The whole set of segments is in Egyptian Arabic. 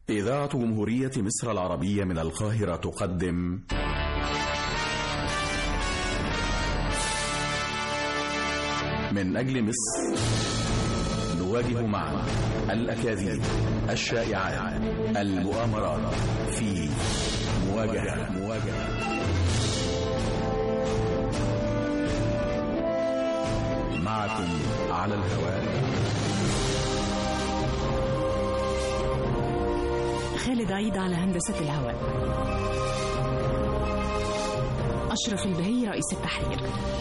إذاعة جمهورية مصر العربية من القاهرة تقدم من أجل مصر نواجه معا الأكاذيب الشائعات المؤامرات في مواجهة مواجهة معكم على الهواء خالد عيد على هندسة الهواء أشرف البهي رئيس التحرير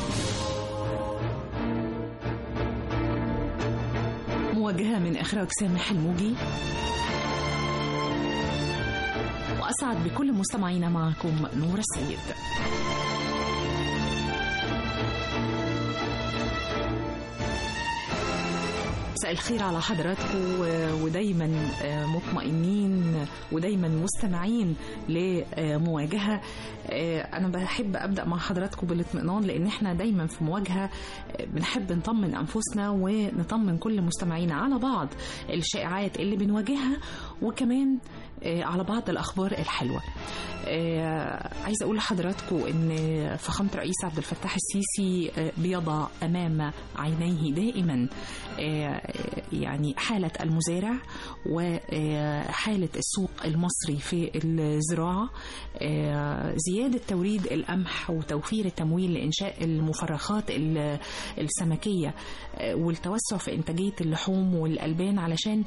مواجهة من إخراج سامح الموجي وأسعد بكل مستمعينا معكم نور السيد مساء الخير على حضراتكم ودايما مطمئنين ودايما مستمعين لمواجهه انا بحب ابدا مع حضراتكم بالاطمئنان لان احنا دايما في مواجهه بنحب نطمن انفسنا ونطمن كل مستمعينا على بعض الشائعات اللي بنواجهها وكمان على بعض الاخبار الحلوه عايزه اقول لحضراتكم ان فخامه الرئيس عبد الفتاح السيسي بيضع امام عينيه دائما يعني حاله المزارع وحاله السوق المصري في الزراعه زياده توريد القمح وتوفير التمويل لانشاء المفرخات السمكيه والتوسع في انتاجيه اللحوم والالبان علشان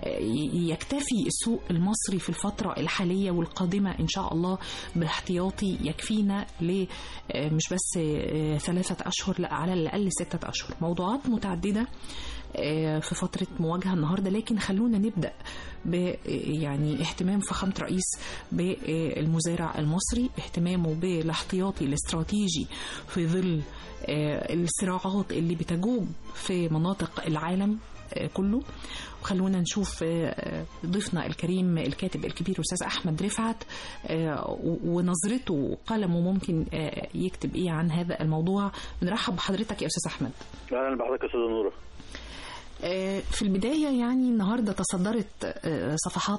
يكتفي السوق المصري في الفتره الحاليه والقادمه ان شاء الله باحتياطي يكفينا ل مش بس ثلاثة أشهر لا على الأقل ستة أشهر موضوعات متعددة في فترة مواجهة النهاردة لكن خلونا نبدأ ب يعني اهتمام فخامة رئيس بالمزارع المصري اهتمامه بالاحتياطي الاستراتيجي في ظل الصراعات اللي بتجوب في مناطق العالم كله وخلونا نشوف ضيفنا الكريم الكاتب الكبير استاذ احمد رفعت ونظرته وقلمه ممكن يكتب ايه عن هذا الموضوع بنرحب بحضرتك يا استاذ احمد اهلا بحضرتك يا استاذ نوره في البداية يعني النهاردة تصدرت صفحات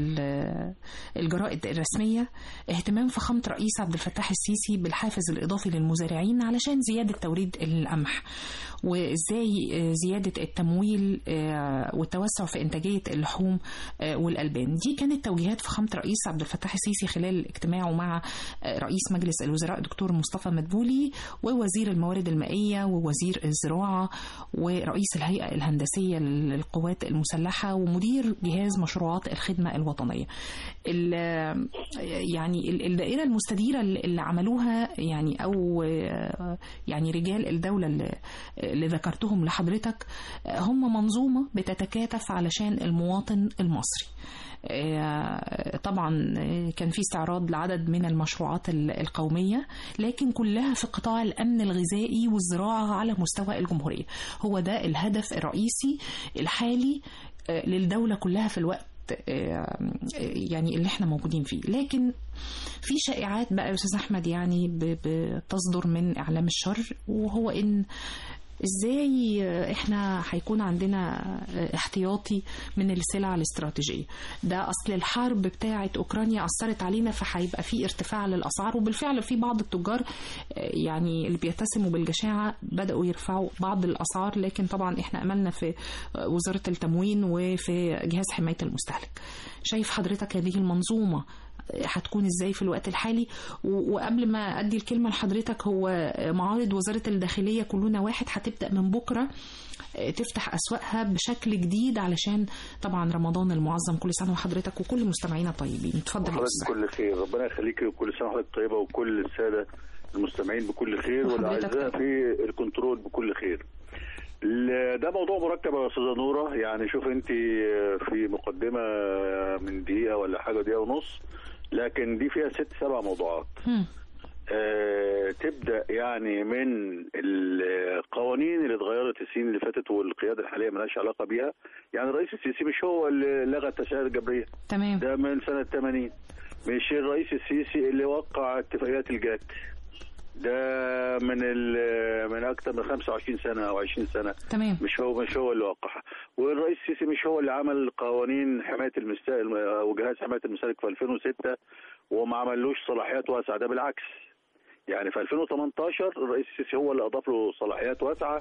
الجرائد الرسمية اهتمام فخامة رئيس عبد الفتاح السيسي بالحافز الإضافي للمزارعين علشان زيادة توريد القمح وإزاي زيادة التمويل والتوسع في إنتاجية اللحوم والألبان دي كانت توجيهات فخامة رئيس عبد الفتاح السيسي خلال اجتماعه مع رئيس مجلس الوزراء دكتور مصطفى مدبولي ووزير الموارد المائية ووزير الزراعة ورئيس الهيئة الهندسية الرئاسية للقوات المسلحة ومدير جهاز مشروعات الخدمة الوطنية يعني الدائرة المستديرة اللي عملوها يعني أو يعني رجال الدولة اللي ذكرتهم لحضرتك هم منظومة بتتكاتف علشان المواطن المصري طبعا كان في استعراض لعدد من المشروعات القومية لكن كلها في قطاع الأمن الغذائي والزراعة على مستوى الجمهورية هو ده الهدف الرئيسي الحالي للدولة كلها في الوقت يعني اللي احنا موجودين فيه لكن في شائعات بقى يا استاذ احمد يعني بتصدر من اعلام الشر وهو ان ازاي احنا هيكون عندنا احتياطي من السلع الاستراتيجيه ده اصل الحرب بتاعه اوكرانيا اثرت علينا فهيبقى في ارتفاع للاسعار وبالفعل في بعض التجار يعني اللي بيتسموا بالجشاعه بداوا يرفعوا بعض الاسعار لكن طبعا احنا املنا في وزاره التموين وفي جهاز حمايه المستهلك شايف حضرتك هذه المنظومه هتكون ازاي في الوقت الحالي وقبل ما ادي الكلمه لحضرتك هو معارض وزاره الداخليه كلنا واحد هتبدا من بكره تفتح اسواقها بشكل جديد علشان طبعا رمضان المعظم كل سنه وحضرتك وكل مستمعينا طيبين اتفضل حضرتك بكل خير ربنا يخليكي وكل سنه وحضرتك طيبه وكل الساده المستمعين بكل خير والاعزاء في الكنترول بكل خير ده موضوع مركب يا استاذه نوره يعني شوف انت في مقدمه من دقيقه ولا حاجه دقيقه ونص لكن دي فيها ست سبع موضوعات آه تبدا يعني من القوانين اللي اتغيرت السنين اللي فاتت والقياده الحاليه مالهاش علاقه بيها يعني الرئيس السيسي مش هو اللي لغى التسعير الجبريه تمام ده من سنه 80 مش الرئيس السيسي اللي وقع اتفاقيات الجات ده من ال- من اكثر من 25 سنه او 20 سنه تمام مش هو مش هو اللي وقعها والرئيس السيسي مش هو اللي عمل قوانين حمايه المستهلك وجهاز حمايه المستهلك في 2006 وما عملوش صلاحيات واسعه ده بالعكس يعني في 2018 الرئيس السيسي هو اللي اضاف له صلاحيات واسعه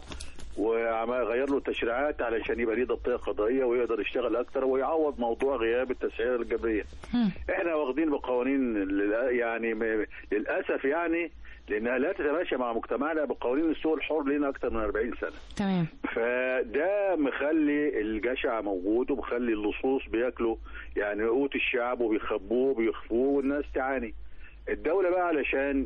وغير له التشريعات علشان يبقى ليه ضبطيه قضائيه ويقدر يشتغل اكتر ويعوض موضوع غياب التسعيره الجبريه. مم. احنا واخدين بقوانين للأ- يعني م- للاسف يعني لانها لا تتماشى مع مجتمعنا بقوانين السوق الحر لنا اكتر من 40 سنه. تمام فده مخلي الجشع موجود ومخلي اللصوص بياكلوا يعني قوت الشعب وبيخبوه وبيخفوه والناس تعاني الدولة بقى علشان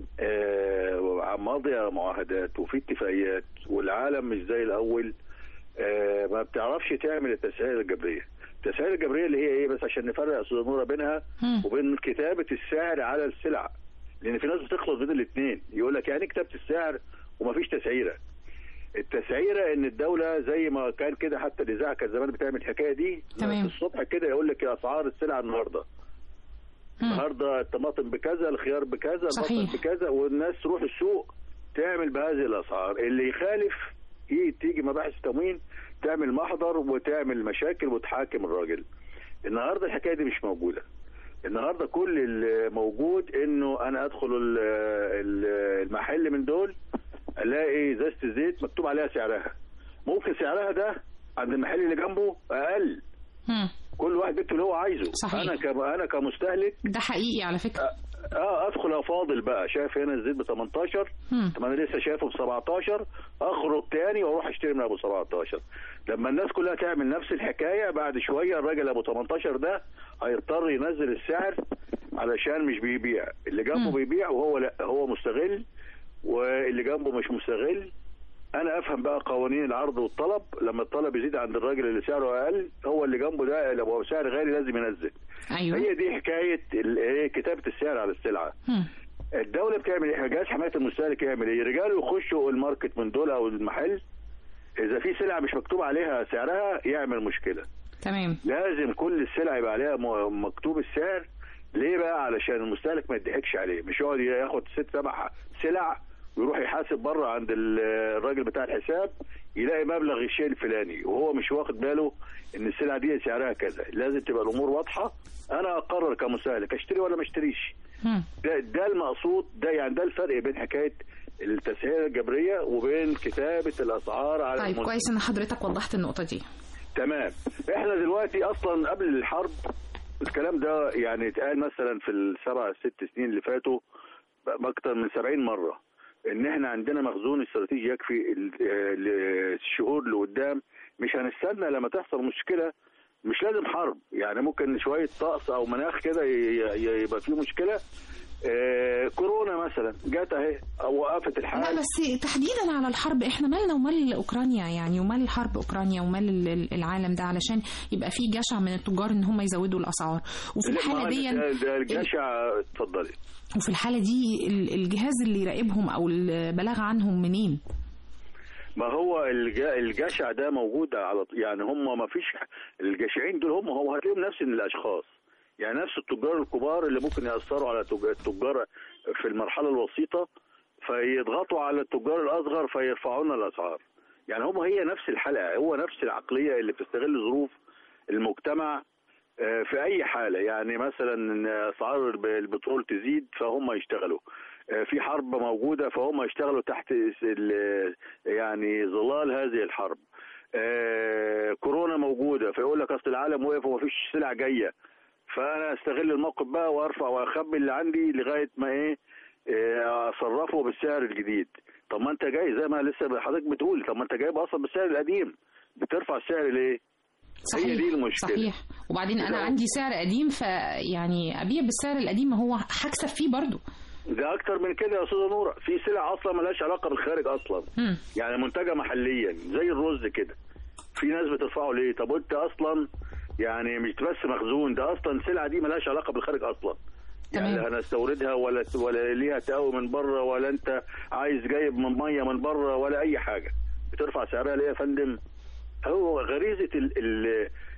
آه، ماضية معاهدات وفي اتفاقيات والعالم مش زي الأول آه، ما بتعرفش تعمل التسعير الجبرية التسعير الجبرية اللي هي ايه بس عشان نفرق يا أستاذ نورة بينها مم. وبين كتابة السعر على السلع لأن في ناس بتخلط بين الاثنين يقول لك يعني كتابة السعر ومفيش تسعيرة التسعيره ان الدوله زي ما كان كده حتى الاذاعه كانت زمان بتعمل الحكايه دي تمام. الصبح كده يقول لك اسعار السلع النهارده مم. النهارده الطماطم بكذا الخيار بكذا صحيح. البصل بكذا والناس تروح السوق تعمل بهذه الاسعار اللي يخالف ي- تيجي مباحث التموين تعمل محضر وتعمل مشاكل وتحاكم الراجل النهارده الحكايه دي مش موجوده النهارده كل اللي موجود انه انا ادخل ال- ال- المحل من دول الاقي ازازه زيت مكتوب عليها سعرها ممكن سعرها ده عند المحل اللي جنبه اقل مم. كل واحد بيكتب اللي هو عايزه صحيح. انا ك... انا كمستهلك ده حقيقي على فكرة اه ادخل افاضل بقى شايف هنا الزيت ب 18 مم. طب انا لسه شايفه ب 17 اخرج تاني واروح اشتري من ابو 17 لما الناس كلها تعمل نفس الحكايه بعد شويه الراجل ابو 18 ده هيضطر ينزل السعر علشان مش بيبيع اللي جنبه مم. بيبيع وهو لا هو مستغل واللي جنبه مش مستغل انا افهم بقى قوانين العرض والطلب لما الطلب يزيد عند الراجل اللي سعره اقل هو اللي جنبه ده اللي هو سعر غالي لازم ينزل ايوه هي دي حكايه ال- ايه كتابه السعر على السلعه مم. الدوله بتعمل ايه جهاز حمايه المستهلك يعمل ايه رجاله يخشوا الماركت من دول او المحل اذا في سلعه مش مكتوب عليها سعرها يعمل مشكله تمام لازم كل السلع يبقى عليها م- مكتوب السعر ليه بقى علشان المستهلك ما يضحكش عليه مش يقعد ياخد ست سبع سلع ويروح يحاسب بره عند ال- الراجل بتاع الحساب يلاقي مبلغ الشيء الفلاني وهو مش واخد باله ان السلعه دي سعرها كذا لازم تبقى الامور واضحه انا اقرر كمستهلك اشتري ولا ما اشتريش مم. ده ده المقصود ده يعني ده الفرق بين حكايه التسعيره الجبريه وبين كتابه الاسعار على طيب المنتج. كويس ان حضرتك وضحت النقطة دي تمام احنا دلوقتي اصلا قبل الحرب الكلام ده يعني اتقال مثلا في السبع ست سنين اللي فاتوا اكتر من 70 مره ان احنا عندنا مخزون استراتيجي يكفي ال- ال- الشهور اللي قدام مش هنستنى لما تحصل مشكله مش لازم حرب يعني ممكن شويه طقس او مناخ كده ي- ي- يبقى فيه مشكله آه كورونا مثلا جت اهي وقفت الحال لا بس تحديدا على الحرب احنا مالنا ومال اوكرانيا يعني ومال حرب اوكرانيا ومال ال- ال- العالم ده علشان يبقى في جشع من التجار ان هم يزودوا الاسعار وفي لا، الحالة ما دي ده, ده الجشع اتفضلي وفي الحالة دي ال- الجهاز اللي يراقبهم او البلاغ عنهم منين ما هو الج- الجشع ده موجود على ط- يعني هم ما فيش الجشعين دول هم هو هتلاقيهم نفس الاشخاص يعني نفس التجار الكبار اللي ممكن ياثروا على تج- التجار في المرحله الوسيطه فيضغطوا على التجار الاصغر فيرفعوا لنا الاسعار يعني هم هي نفس الحلقه هو نفس العقليه اللي بتستغل ظروف المجتمع آه، في اي حاله يعني مثلا إن اسعار الب- البترول تزيد فهم يشتغلوا آه، في حرب موجوده فهم يشتغلوا تحت س- ال- يعني ظلال هذه الحرب آه، كورونا موجوده فيقول لك اصل العالم وقف ومفيش سلع جايه فانا استغل الموقف بقى وارفع واخبي اللي عندي لغايه ما ايه آه، اصرفه بالسعر الجديد طب ما انت جاي زي ما لسه حضرتك بتقول طب ما انت جايب اصلا بالسعر القديم بترفع السعر ليه؟ صحيح هي دي المشكلة. صحيح وبعدين انا كده. عندي سعر قديم فيعني ابيع بالسعر القديم ما هو هكسب فيه برضو ده اكتر من كده يا استاذه نوره في سلع اصلا ملهاش علاقه بالخارج اصلا مم. يعني منتجه محليا زي الرز كده في ناس بترفعه ليه طب وانت اصلا يعني مش بس مخزون ده اصلا السلعه دي ملهاش علاقه بالخارج اصلا يعني تمام. لا انا استوردها ولا ولا ليها تقوي من بره ولا انت عايز جايب من ميه من بره ولا اي حاجه بترفع سعرها ليه يا فندم هو غريزه ال ال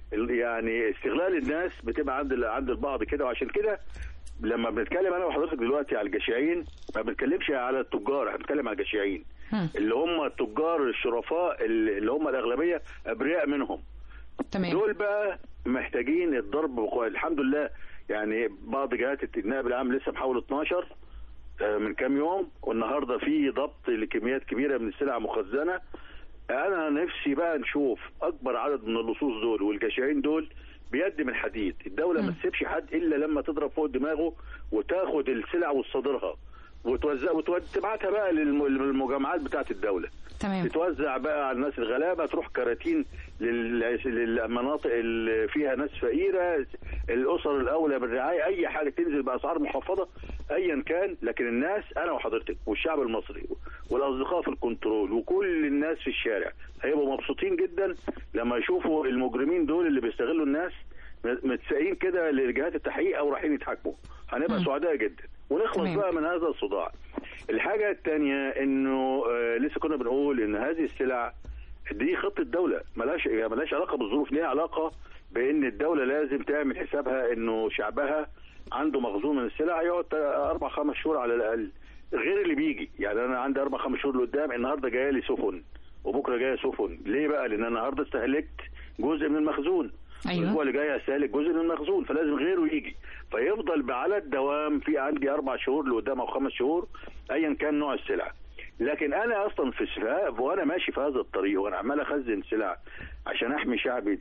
ال- يعني استغلال الناس بتبقى عند ال- عند البعض كده وعشان كده لما بنتكلم انا وحضرتك دلوقتي على الجشعين ما بنتكلمش على التجار احنا بنتكلم على الجشعين مم. اللي هم التجار الشرفاء اللي اللي هم الاغلبيه ابرياء منهم تمام دول بقى محتاجين الضرب بقوة الحمد لله يعني بعض جهات النائب العام لسه محاول 12 آه، من كام يوم والنهارده في ضبط لكميات كبيره من السلع مخزنه انا نفسي بقى نشوف اكبر عدد من اللصوص دول والجشعين دول بيد من حديد الدوله ما مم. تسيبش حد الا لما تضرب فوق دماغه وتاخد السلع وتصادرها وتوزع وتبعتها بقى للم- للمجمعات بتاعت الدوله تمام تتوزع بقى على الناس الغلابه تروح كراتين لل- للمناطق اللي فيها ناس فقيره الاسر الاولى بالرعايه اي حاجه تنزل باسعار مخفضه ايا كان لكن الناس انا وحضرتك والشعب المصري والاصدقاء في الكنترول وكل الناس في الشارع هيبقوا مبسوطين جدا لما يشوفوا المجرمين دول اللي بيستغلوا الناس متساقين كده لجهات التحقيق او رايحين يتحاكموا هنبقى مم. سعداء جدا ونخلص تمام. بقى من هذا الصداع الحاجة الثانية انه آه لسه كنا بنقول ان هذه السلع دي خطة دولة ملاش يعني ملاش علاقة بالظروف ليها علاقة بان الدولة لازم تعمل حسابها انه شعبها عنده مخزون من السلع يقعد اربع خمس شهور على الاقل غير اللي بيجي يعني انا عندي اربع خمس شهور لقدام النهارده جايه لي سفن وبكره جايه سفن ليه بقى لان انا النهارده استهلكت جزء من المخزون أيوة. الاسبوع اللي جاي هستهلك جزء من المخزون فلازم غيره يجي فيفضل على الدوام في عندي اربع شهور لقدام او خمس شهور ايا كان نوع السلع لكن انا اصلا في السفاق وانا ماشي في هذا الطريق وانا عمال اخزن سلع عشان احمي شعبي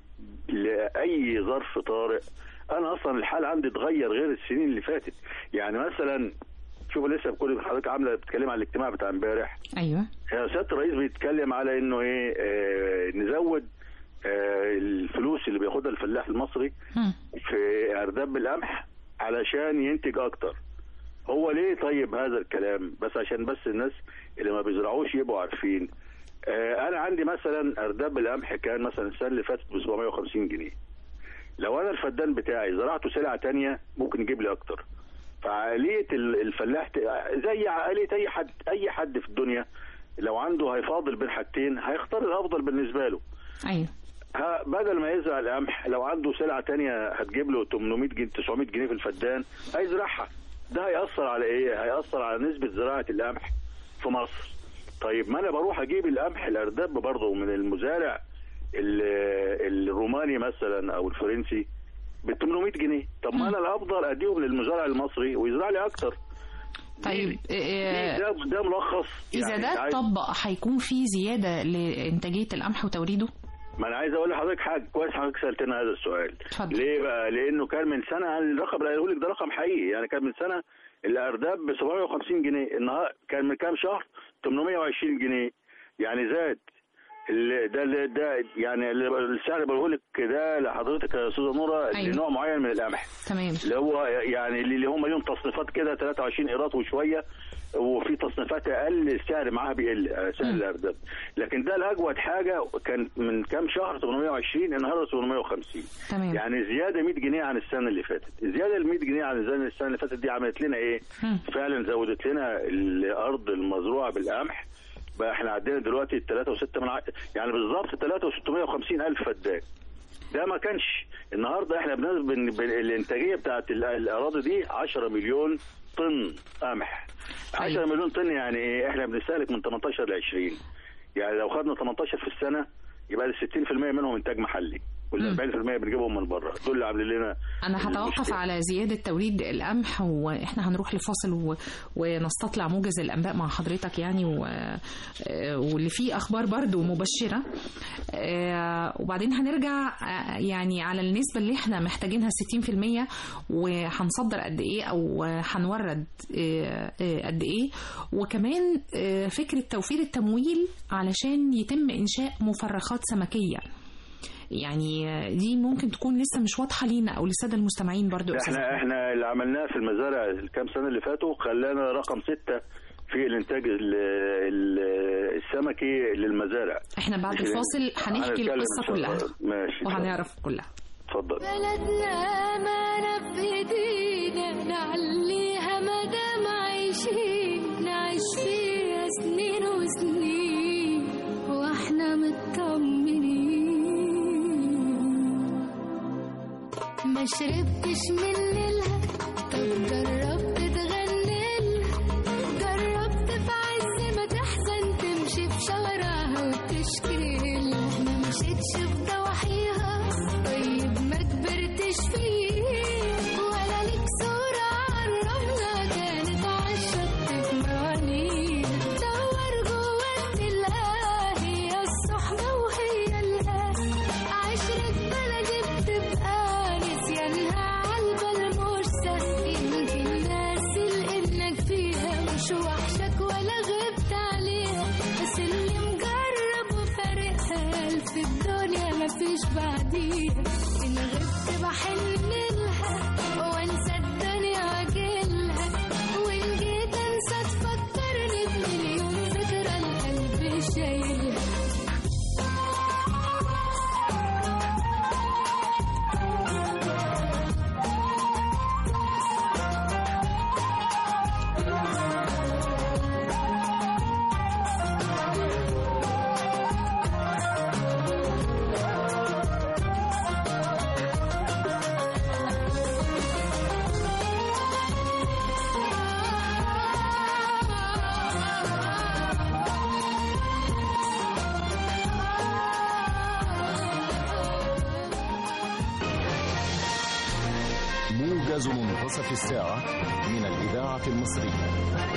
لاي ظرف طارئ انا اصلا الحال عندي اتغير غير السنين اللي فاتت يعني مثلا شوفوا لسه كل حضرتك عامله بتتكلم عن الاجتماع بتاع امبارح ايوه يا سياده الرئيس بيتكلم على انه ايه آه نزود آه الفلوس اللي بياخدها الفلاح المصري مم. في ارداب القمح علشان ينتج اكتر هو ليه طيب هذا الكلام بس عشان بس الناس اللي ما بيزرعوش يبقوا عارفين آه انا عندي مثلا ارداب القمح كان مثلا السنه اللي فاتت ب 750 جنيه لو انا الفدان بتاعي زرعته سلعه تانية ممكن يجيب لي اكتر فعقليه ال- الفلاح ت- زي عقليه اي حد اي حد في الدنيا لو عنده هيفاضل بين حاجتين هيختار الافضل بالنسبه له ايوه ها بدل ما يزرع القمح لو عنده سلعه تانية هتجيب له 800 جنيه 900 جنيه في الفدان هيزرعها ده هيأثر على ايه؟ هيأثر على نسبة زراعة القمح في مصر. طيب ما انا بروح اجيب القمح الارداب برضه من المزارع ال- الروماني مثلا او الفرنسي ب 800 جنيه، طب ما انا الافضل اديهم للمزارع المصري ويزرع لي اكتر. طيب دي- آه، ده ده ملخص اذا يعني ده أنت عايز- اتطبق هيكون في زياده لانتاجيه القمح وتوريده ما انا عايز اقول لحضرتك حاجه كويس حضرتك سالتنا هذا السؤال اتفضل. ليه بقى لانه كان من سنه الرقم اللي هقول لك ده رقم حقيقي يعني كان من سنه الارداب ب 750 جنيه النهار كان من كام شهر 820 جنيه يعني زاد ال- ده ده, ده يعني السعر اللي بقوله لك ده لحضرتك يا استاذه نوره أيوة. لنوع معين من القمح تمام اللي هو يعني اللي هم ليهم تصنيفات كده 23 قيراط وشويه وفي تصنيفات اقل السعر معاها بيقل آه، سعر مم. الارداب لكن ده الاجود حاجه كان من كام شهر 820 النهارده 850 تمام يعني زياده 100 جنيه عن السنه اللي فاتت الزياده ال 100 جنيه عن السنه السنه اللي فاتت دي عملت لنا ايه مم. فعلا زودت لنا الارض المزروعه بالقمح بقى احنا عندنا دلوقتي 3.6 من ع... يعني بالظبط 3.650 الف فدان ده ما كانش النهارده احنا بنز... بن... بن... الانتاجيه بتاعت ال- الاراضي دي 10 مليون طن قمح 10 طيب. مليون طن يعني ايه احنا بنستهلك من 18 ل 20 يعني لو خدنا 18 في السنه يبقى ال 60% منهم انتاج محلي وال 40% بنجيبهم من بره دول اللي عاملين لنا انا هتوقف المشكلة. على زياده توريد القمح واحنا هنروح لفاصل و... ونستطلع موجز الانباء مع حضرتك يعني و... آه، واللي فيه اخبار برضو مبشره آه، وبعدين هنرجع آه، يعني على النسبه اللي احنا محتاجينها 60% وهنصدر قد ايه او هنورد آه، آه، قد ايه وكمان آه، فكره توفير التمويل علشان يتم انشاء مفرخات سمكيه يعني دي ممكن تكون لسه مش واضحه لينا او للساده المستمعين برضو يا أستاذ احنا احنا اللي عملناه في المزارع الكام سنه اللي فاتوا خلانا رقم ستة في الانتاج ال- ال- السمكي للمزارع احنا بعد مش- الفاصل هنحكي هنتكلم القصه إن شاء الله. كلها ماشي إن شاء الله. وهنعرف كلها اتفضل بلدنا أمانة في إيدينا نعليها مدام عايشين نعيش فيها سنين وسنين وإحنا مطمنين شربتش من ليلها طب جربت تغني لها جربت في عز ما تحزن تمشي في شوارعها وتشكي لها ما مشيتش في ضواحيها طيب ما كبرتش فيه ولا ليك صورة عالرملة كانت عالشط في موانيها دور جوا تلاقيها هي الصحبة وهي الهاه عشرة بلدي بتبقى نسيانها عالبال مش سهل يمكن ناسي لانك فيها مش وحشك ولا غبت عليها بس اللي مجرب وفارقها في الدنيا مفيش بعديها ان غبت بحن لها وانسى الدنيا واجيلها وان جيت انسى تفكرني بمليون ذكرى القلب شايلها موجز منتصف الساعة من الإذاعة المصرية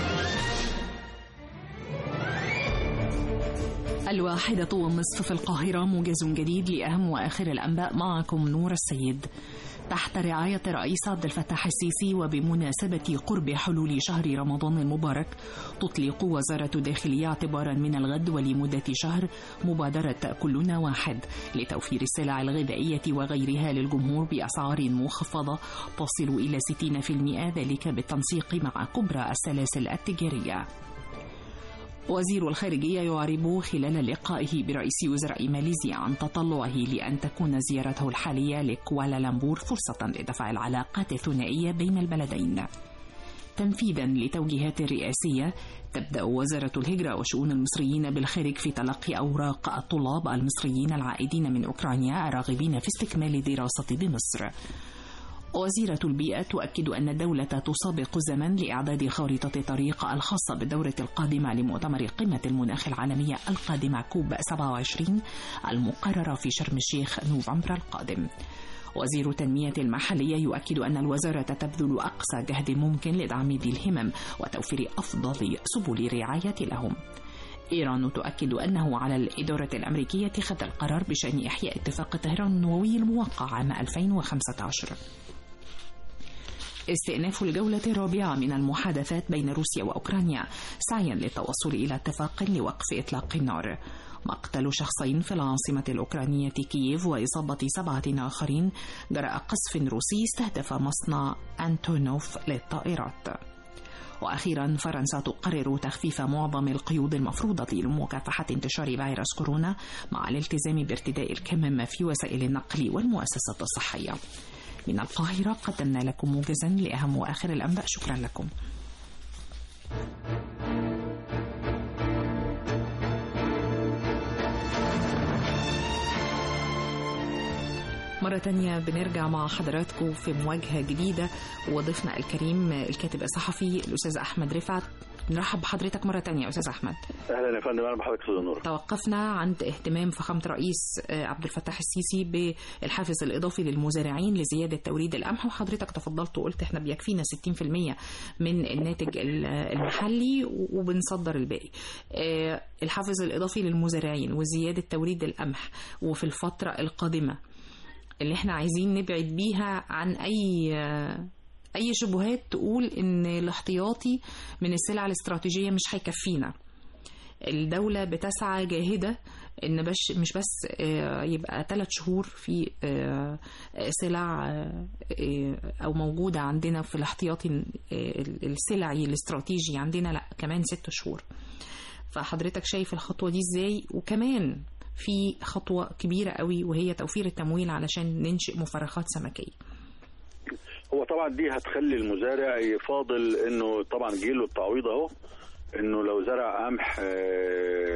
الواحدة والنصف في القاهرة موجز جديد لأهم وآخر الأنباء معكم نور السيد تحت رعاية الرئيس عبد الفتاح السيسي وبمناسبة قرب حلول شهر رمضان المبارك تطلق وزارة الداخلية اعتبارا من الغد ولمدة شهر مبادرة كلنا واحد لتوفير السلع الغذائية وغيرها للجمهور بأسعار مخفضة تصل إلى 60% ذلك بالتنسيق مع كبرى السلاسل التجارية. وزير الخارجية يعرب خلال لقائه برئيس وزراء ماليزيا عن تطلعه لأن تكون زيارته الحالية لكوالالمبور فرصة لدفع العلاقات الثنائية بين البلدين. تنفيذا لتوجيهات الرئاسية تبدأ وزارة الهجرة وشؤون المصريين بالخارج في تلقي أوراق الطلاب المصريين العائدين من أوكرانيا الراغبين في استكمال الدراسة بمصر. وزيرة البيئة تؤكد أن الدولة تسابق الزمن لإعداد خارطة طريق الخاصة بالدورة القادمة لمؤتمر قمة المناخ العالمية القادمة كوب 27 المقررة في شرم الشيخ نوفمبر القادم. وزير التنمية المحلية يؤكد أن الوزارة تبذل أقصى جهد ممكن لدعم ذي الهمم وتوفير أفضل سبل الرعاية لهم. إيران تؤكد أنه على الإدارة الأمريكية اتخاذ القرار بشأن إحياء اتفاق طهران النووي الموقع عام 2015. استئناف الجولة الرابعة من المحادثات بين روسيا وأوكرانيا سعيا للتوصل إلى اتفاق لوقف إطلاق النار مقتل شخصين في العاصمة الأوكرانية كييف وإصابة سبعة آخرين جراء قصف روسي استهدف مصنع أنتونوف للطائرات وأخيرا فرنسا تقرر تخفيف معظم القيود المفروضة لمكافحة انتشار فيروس كورونا مع الالتزام بارتداء الكمام في وسائل النقل والمؤسسات الصحية من القاهرة قدمنا لكم موجزا لأهم وآخر الأنباء شكرا لكم مرة تانية بنرجع مع حضراتكم في مواجهة جديدة وضيفنا الكريم الكاتب الصحفي الأستاذ أحمد رفعت نرحب بحضرتك مرة تانية يا أستاذ أحمد اهلا يا فندم اهلا بحضرتك استاذ نور توقفنا عند اهتمام فخامة رئيس عبد الفتاح السيسي بالحافز الإضافي للمزارعين لزيادة توريد القمح وحضرتك تفضلت وقلت احنا بيكفينا 60% من الناتج المحلي وبنصدر الباقي الحافز الإضافي للمزارعين وزيادة توريد القمح وفي الفترة القادمة اللي احنا عايزين نبعد بيها عن أي اي شبهات تقول ان الاحتياطي من السلع الاستراتيجيه مش هيكفينا الدولة بتسعى جاهدة ان بش مش بس يبقى ثلاث شهور في سلع او موجودة عندنا في الاحتياطي السلعي الاستراتيجي عندنا لا كمان ست شهور فحضرتك شايف الخطوة دي ازاي وكمان في خطوة كبيرة قوي وهي توفير التمويل علشان ننشئ مفرخات سمكية هو طبعا دي هتخلي المزارع يفاضل انه طبعا جيله التعويض اهو انه لو زرع قمح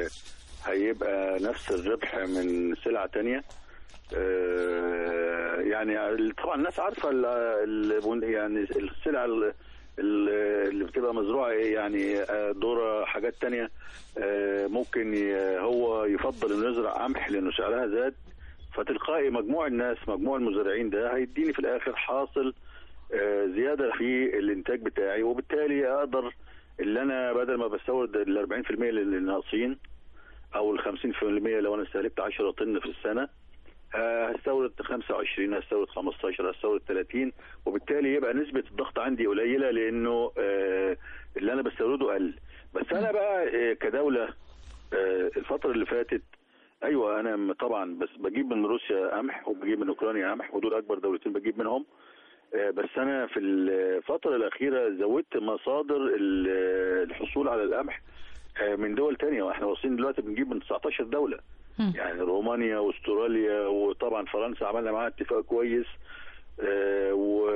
هيبقى نفس الربح من سلعة تانية يعني طبعا الناس عارفه ال ال يعني السلع ال- ال- اللي بتبقى مزروعه إيه يعني آه، ذره حاجات تانية آه، ممكن ي- هو يفضل انه يزرع قمح لانه سعرها زاد فتلقائي مجموع الناس مجموع المزارعين ده هيديني في الاخر حاصل آه، زياده في الانتاج بتاعي وبالتالي اقدر اللي انا بدل ما بستورد ال 40% اللي ناقصين او ال 50% لو انا استهلكت 10 طن في السنه آه، هستورد 25 هستورد 15 هستورد 30 وبالتالي يبقى نسبه الضغط عندي قليله لانه آه، اللي انا بستورده قل بس انا بقى آه، كدوله آه، الفتره اللي فاتت ايوه انا م- طبعا بس بجيب من روسيا قمح وبجيب من اوكرانيا قمح ودول اكبر دولتين بجيب منهم آه، بس انا في الفتره الاخيره زودت مصادر ال- الحصول على القمح آه، من دول تانية واحنا واصلين دلوقتي بنجيب من 19 دوله مم. يعني رومانيا واستراليا وطبعا فرنسا عملنا معاها اتفاق كويس آه،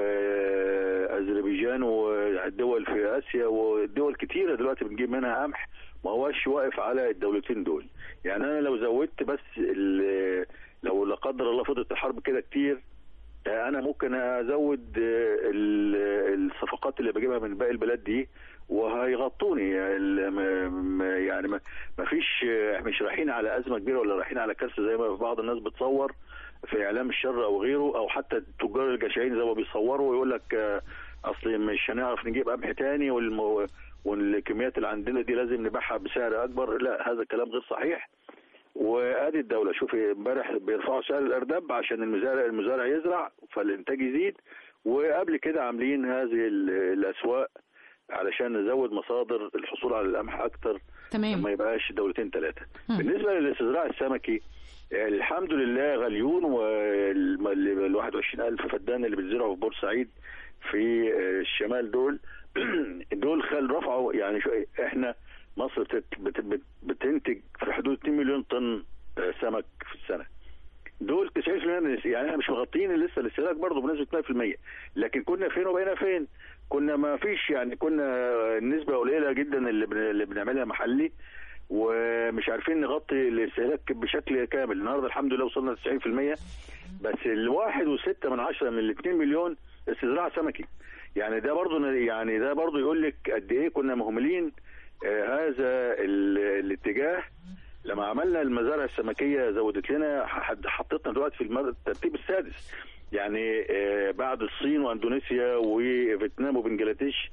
واذربيجان والدول في اسيا والدول كتيره دلوقتي بنجيب منها قمح ما هوش واقف على الدولتين دول يعني انا لو زودت بس ال- لو لا قدر الله فضلت الحرب كده كتير آه، انا ممكن ازود آه، ال- الصفقات اللي بجيبها من باقي البلاد دي وهيغطوني ال- م- م- يعني ما ما فيش آه، مش رايحين على ازمه كبيره ولا رايحين على كارثه زي ما بعض الناس بتصور في اعلام الشر او غيره او حتى تجار الجشعين زي ما بيصوروا ويقول لك آه، اصل مش هنعرف نجيب قمح تاني والم... والكميات اللي عندنا دي لازم نبيعها بسعر اكبر لا هذا الكلام غير صحيح وادي الدوله شوفي امبارح بيرفعوا سعر الارداب عشان المزارع المزارع يزرع فالانتاج يزيد وقبل كده عاملين هذه ال- الاسواق علشان نزود مصادر الحصول على القمح اكتر تمام ما يبقاش دولتين ثلاثه مم. بالنسبه للاستزراع السمكي الحمد لله غليون وال 21000 فدان اللي بيتزرعوا في بورسعيد في الشمال دول دول خل رفعوا يعني شو احنا مصر بتت بت بت بتنتج في حدود 2 مليون طن آه، سمك في السنه دول 90% من الاس- يعني احنا مش مغطيين لسه الاستهلاك برضه بنسبه 100% لكن كنا فين وبقينا فين؟ كنا ما فيش يعني كنا النسبه قليله جدا اللي بن- اللي بنعملها محلي ومش عارفين نغطي الاستهلاك بشكل كامل النهارده الحمد لله وصلنا ل 90% بس الواحد وستة من عشرة من الاثنين مليون استزراع سمكي يعني ده برضو يعني ده برضو يقول لك قد ايه كنا مهملين آه هذا ال- الاتجاه لما عملنا المزارع السمكيه زودت لنا حد- حطتنا دلوقتي في المر- الترتيب السادس يعني آه بعد الصين واندونيسيا وفيتنام وبنجلاديش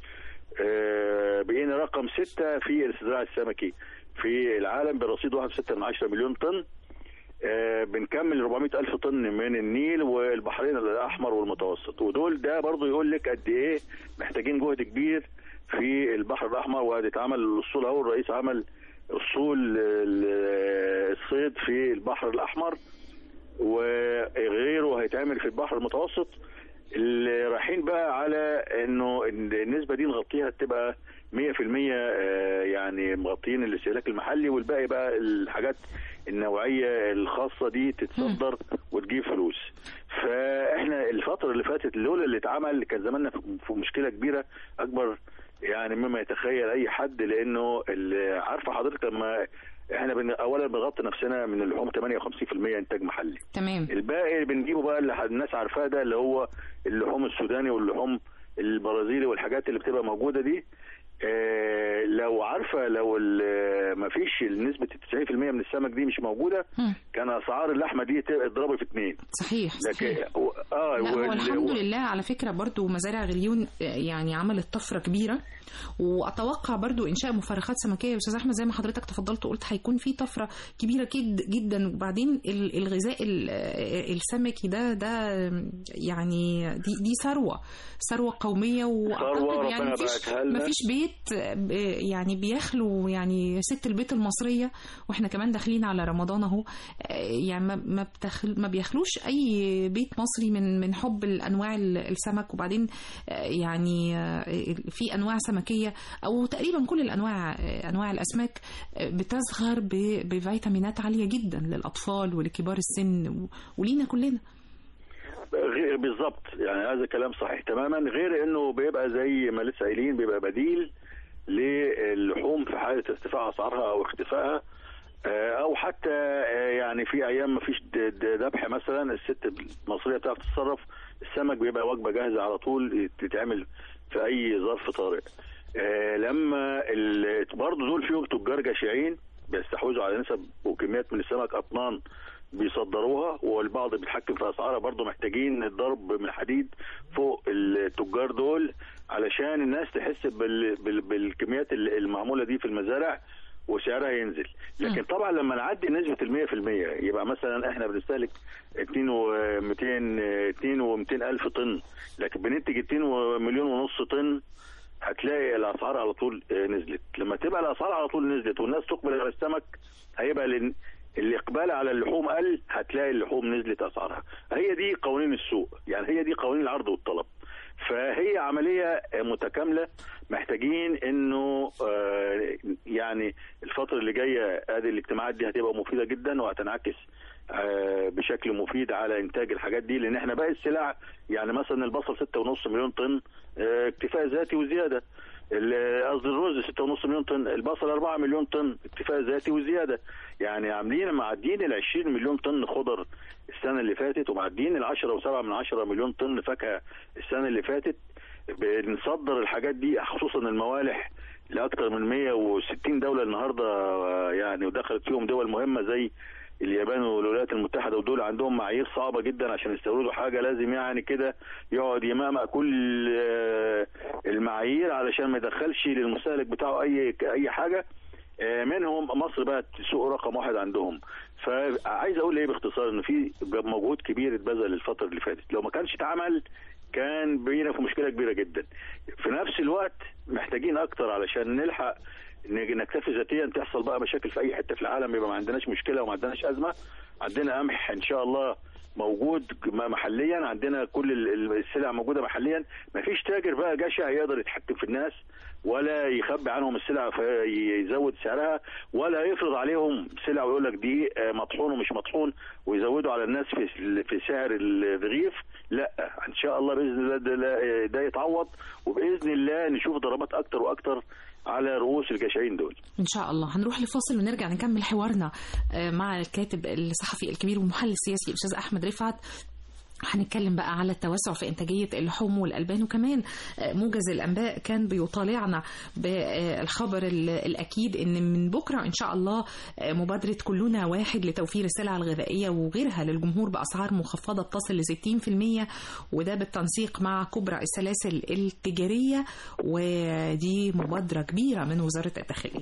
آه بقينا رقم ستة في الاستزراع السمكي في العالم برصيد 1.6 مليون طن آه، بنكمل 400 ألف طن من النيل والبحرين الأحمر والمتوسط ودول ده برضو يقول لك قد إيه محتاجين جهد كبير في البحر الأحمر وادي اتعمل الأسطول أهو الرئيس عمل أسطول ال- الصيد في البحر الأحمر وغيره هيتعمل في البحر المتوسط اللي رايحين بقى على انه النسبه دي نغطيها تبقى 100% آه، يعني مغطيين الاستهلاك المحلي والباقي بقى الحاجات النوعيه الخاصه دي تتصدر وتجيب فلوس فاحنا الفتره اللي فاتت لولا اللي اتعمل كان زماننا في في مشكله كبيره اكبر يعني مما يتخيل اي حد لانه اللي عارفه حضرتك لما احنا بن اولا بنغطي نفسنا من اللحوم 58% انتاج محلي تمام الباقي اللي بنجيبه بقى اللي الناس عارفاه ده اللي هو اللحوم السوداني واللحوم البرازيلي والحاجات اللي بتبقى موجوده دي آه لو عارفه لو ما فيش نسبه ال 90% من السمك دي مش موجوده مم. كان اسعار اللحمه دي تضرب في اتنين صحيح لكن صحيح اه لا هو وال- الحمد لله على فكرة برضو مزارع غليون يعني عملت طفرة كبيرة وأتوقع برضو إنشاء مفرخات سمكية يا أستاذ أحمد زي ما حضرتك تفضلت وقلت هيكون في طفرة كبيرة كد جدا وبعدين ال- الغذاء ال- السمكي ده ده يعني دي دي ثروة ثروة قومية وأعتقد ربنا يعني مفيش يباركها لنا. مفيش بيت ب- يعني بيخلو يعني ست البيت المصرية واحنا كمان داخلين على رمضان اهو يعني ما ما, بتخل ما بيخلوش اي بيت مصري من من حب الانواع ال- السمك وبعدين آه، يعني آه، في انواع سمكيه او تقريبا كل الانواع آه، انواع الاسماك آه، بتزخر ب- بفيتامينات عاليه جدا للاطفال ولكبار السن و- ولينا كلنا غير بالظبط يعني هذا كلام صحيح تماما غير انه بيبقى زي ما لسه قايلين بيبقى بديل للحوم في حاله ارتفاع اسعارها او اختفائها آه، او حتى آه، يعني في ايام ما فيش د- د- ذبح مثلا الست المصريه بتعرف تتصرف السمك بيبقى وجبه جاهزه على طول تتعمل في اي ظرف طارئ آه، لما ال- برضه دول فيهم تجار جشعين بيستحوذوا على نسب وكميات من السمك اطنان بيصدروها والبعض بيتحكم في اسعارها برضه محتاجين الضرب من الحديد فوق التجار دول علشان الناس تحس بال... بال... بالكميات ال- المعموله دي في المزارع وسعرها ينزل لكن طبعا لما نعدي نسبه ال 100% يبقى مثلا احنا بنستهلك 2 و 200 2 و 200 الف طن لكن بننتج 2 مليون ونص طن هتلاقي الاسعار على طول آه، نزلت لما تبقى الاسعار على طول نزلت والناس تقبل على السمك هيبقى لن- الاقبال على اللحوم قل هتلاقي اللحوم نزلت اسعارها هي دي قوانين السوق يعني هي دي قوانين العرض والطلب فهي عمليه متكامله محتاجين انه آه، يعني الفتره اللي جايه ادي الاجتماعات دي هتبقى مفيده جدا وهتنعكس آه، بشكل مفيد على انتاج الحاجات دي لان احنا باقي السلع يعني مثلا البصل 6.5 مليون طن آه، اكتفاء ذاتي وزياده ال- قصدي الرز 6.5 مليون طن البصل 4 مليون طن اكتفاء ذاتي وزياده يعني عاملين معديين ال 20 مليون طن خضر السنه اللي فاتت ومعديين ال 10 و7 من 10 مليون طن فاكهه السنه اللي فاتت بنصدر الحاجات دي خصوصا الموالح لاكثر من 160 دوله النهارده آه، يعني ودخلت فيهم دول مهمه زي اليابان والولايات المتحده ودول عندهم معايير صعبه جدا عشان يستوردوا حاجه لازم يعني كده يقعد يمامق كل آه، المعايير علشان ما يدخلش للمستهلك بتاعه اي اي حاجه آه، منهم مصر بقت سوق رقم واحد عندهم فعايز اقول ايه باختصار ان في مجهود كبير اتبذل الفتره اللي فاتت لو ما كانش اتعمل كان بينا في مشكله كبيره جدا في نفس الوقت محتاجين اكتر علشان نلحق ن- نكتفي ذاتيا تحصل بقى مشاكل في اي حته في العالم يبقى ما عندناش مشكله وما عندناش ازمه عندنا قمح ان شاء الله موجود م- محليا عندنا كل ال- ال- السلع موجوده محليا ما فيش تاجر بقى جشع يقدر يتحكم في الناس ولا يخبي عنهم السلع فيزود سعرها ولا يفرض عليهم سلع ويقول لك دي آه، مطحون ومش مطحون ويزودوا على الناس في في سعر الرغيف لا ان شاء الله باذن الله ده, لا- ده يتعوض وباذن الله نشوف ضربات اكتر واكتر على رؤوس الجشعين دول إن شاء الله هنروح لفاصل ونرجع نكمل حوارنا آه، مع الكاتب الصحفي الكبير والمحلل السياسي الأستاذ أحمد رفعت هنتكلم بقى على التوسع في إنتاجية اللحوم والألبان وكمان آه، موجز الأنباء كان بيطالعنا بالخبر ال- الأكيد إن من بكرة إن شاء الله آه، مبادرة كلنا واحد لتوفير السلع الغذائية وغيرها للجمهور بأسعار مخفضة بتصل ل 60% وده بالتنسيق مع كبرى السلاسل التجارية ودي مبادرة كبيرة من وزارة الداخلية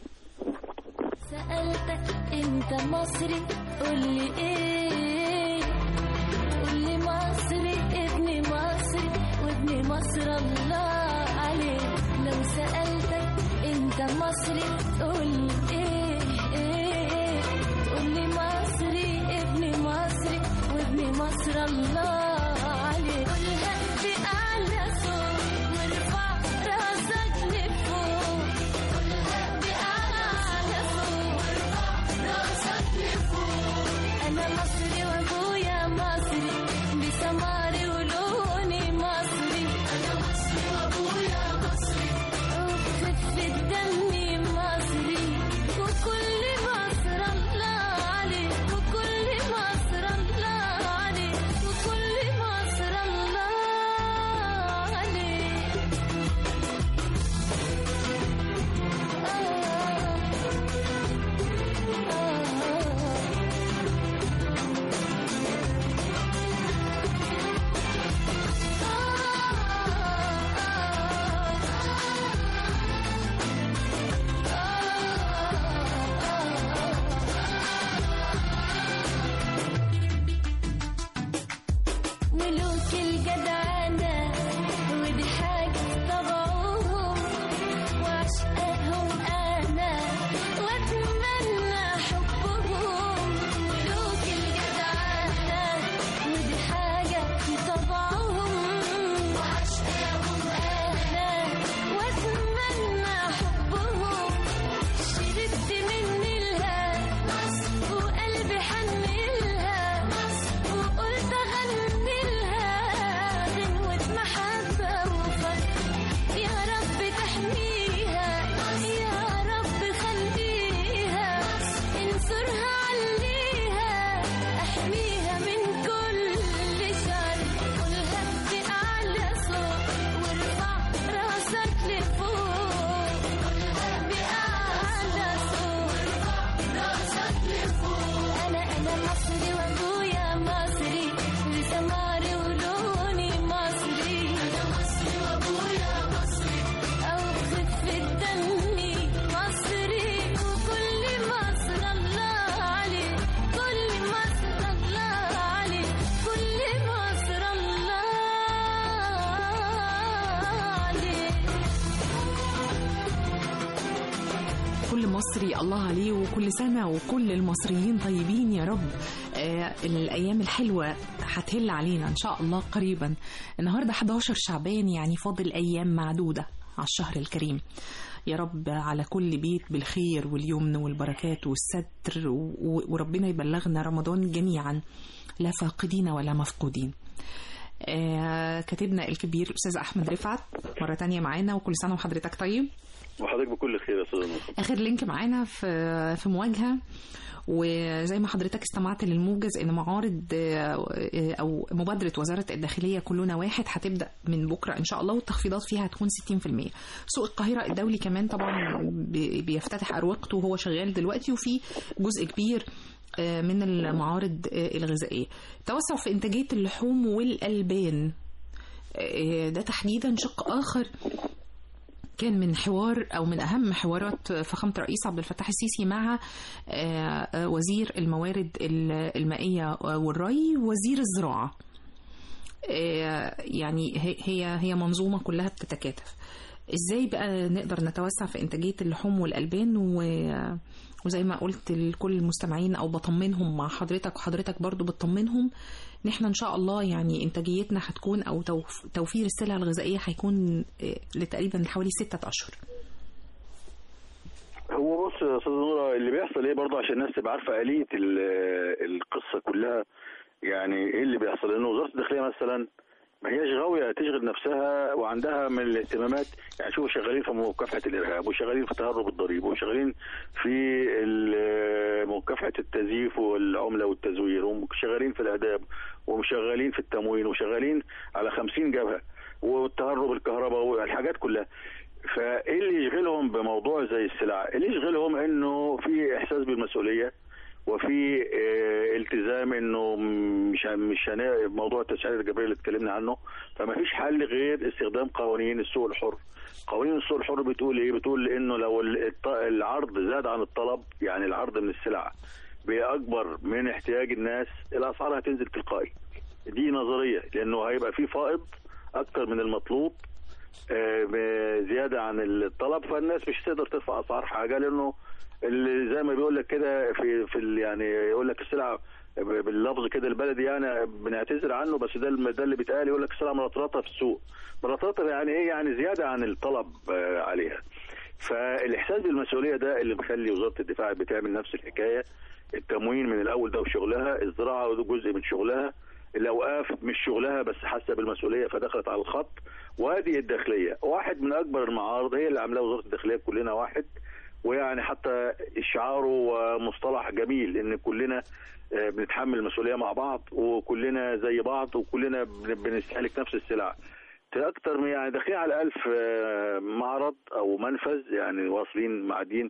سألتك انت مصري قولي ايه قولي مصري ابن مصري وابن مصر الله عليه لو سألتك انت مصري قولي ايه ايه قولي مصري ابن مصري وابن مصر الله عليه قولها بأعلى صوت وارفع راسك لفوق قولها بأعلى صوت راسك لفوق أنا مصري وأبويا مصري بسماري ولوني مصري أنا مصري وأبويا مصري وبخفة دمي مصري وكل مصر الله عليك وكل مصر الله عليك وكل المصري الله عليه وكل سنة وكل المصريين طيبين يا رب آه الأيام الحلوة هتهل علينا إن شاء الله قريبا النهاردة 11 شعبان يعني فاضل أيام معدودة على الشهر الكريم يا رب على كل بيت بالخير واليمن والبركات والستر و- وربنا يبلغنا رمضان جميعا لا فاقدين ولا مفقودين آه كاتبنا الكبير أستاذ أحمد رفعت مرة تانية معانا وكل سنة وحضرتك طيب وحضرتك بكل خير يا استاذ نصر اخر لينك معانا في في مواجهه وزي ما حضرتك استمعت للموجز ان معارض آه، او مبادره وزاره الداخليه كلنا واحد هتبدا من بكره ان شاء الله والتخفيضات فيها هتكون 60% سوق القاهره الدولي كمان طبعا بي- بيفتتح اروقته وهو شغال دلوقتي وفي جزء كبير آه، من المعارض آه، الغذائيه توسع في انتاجيه اللحوم والالبان آه، ده تحديدا شق اخر كان من حوار او من اهم حوارات فخامه الرئيس عبد الفتاح السيسي مع آه، آه، وزير الموارد ال- المائيه والري وزير الزراعه آه، يعني هي- هي هي منظومه كلها بتتكاتف ازاي بقى نقدر نتوسع في انتاجيه اللحوم والالبان و وزي ما قلت لكل المستمعين او بطمنهم مع حضرتك وحضرتك برضو بتطمنهم ان احنا ان شاء الله يعني انتاجيتنا هتكون او توف- توفير السلع الغذائيه هيكون آه، لتقريبا حوالي ستة اشهر هو بص يا استاذ نورة اللي بيحصل ايه برضه عشان الناس تبقى عارفه آلية ال- القصه كلها يعني ايه اللي بيحصل لان وزاره الداخليه مثلا ما هياش غاويه تشغل نفسها وعندها من الاهتمامات يعني شوفوا شغالين في مكافحه الارهاب وشغالين في تهرب الضريبه وشغالين في ال- مكافحه التزييف والعمله والتزوير وشغالين في الاداب وشغالين في التموين وشغالين على 50 جبهه والتهرب الكهرباء والحاجات كلها فايه اللي يشغلهم بموضوع زي السلع؟ اللي يشغلهم انه في احساس بالمسؤوليه وفي آه، التزام انه مش مش هن- موضوع التسعير الجبريه اللي اتكلمنا عنه فما فيش حل غير استخدام قوانين السوق الحر. قوانين السوق الحر بتقول ايه؟ بتقول انه لو الط- العرض زاد عن الطلب يعني العرض من السلع باكبر من احتياج الناس الاسعار هتنزل تلقائي. دي نظريه لانه هيبقى في فائض اكتر من المطلوب آه، بزياده عن الطلب فالناس مش هتقدر ترفع اسعار حاجه لانه اللي زي ما بيقول لك كده في في ال- يعني يقول لك السلعه باللفظ كده البلدي يعني بنعتذر عنه بس ده الم- ده اللي بيتقال يقول لك السلعه مرطرطه في السوق مرطرطه يعني ايه يعني زياده عن الطلب آه، عليها فالاحساس بالمسؤوليه ده اللي مخلي وزاره الدفاع بتعمل نفس الحكايه التموين من الاول ده وشغلها الزراعه ده جزء من شغلها الاوقاف مش شغلها بس حاسه بالمسؤوليه فدخلت على الخط وادي الداخليه واحد من اكبر المعارض هي اللي عاملاها وزاره الداخليه كلنا واحد ويعني حتى شعاره مصطلح جميل ان كلنا آه، بنتحمل المسؤوليه مع بعض وكلنا زي بعض وكلنا بن- بنستهلك نفس السلع اكتر من يعني داخلين على 1000 آه، معرض او منفذ يعني واصلين معديين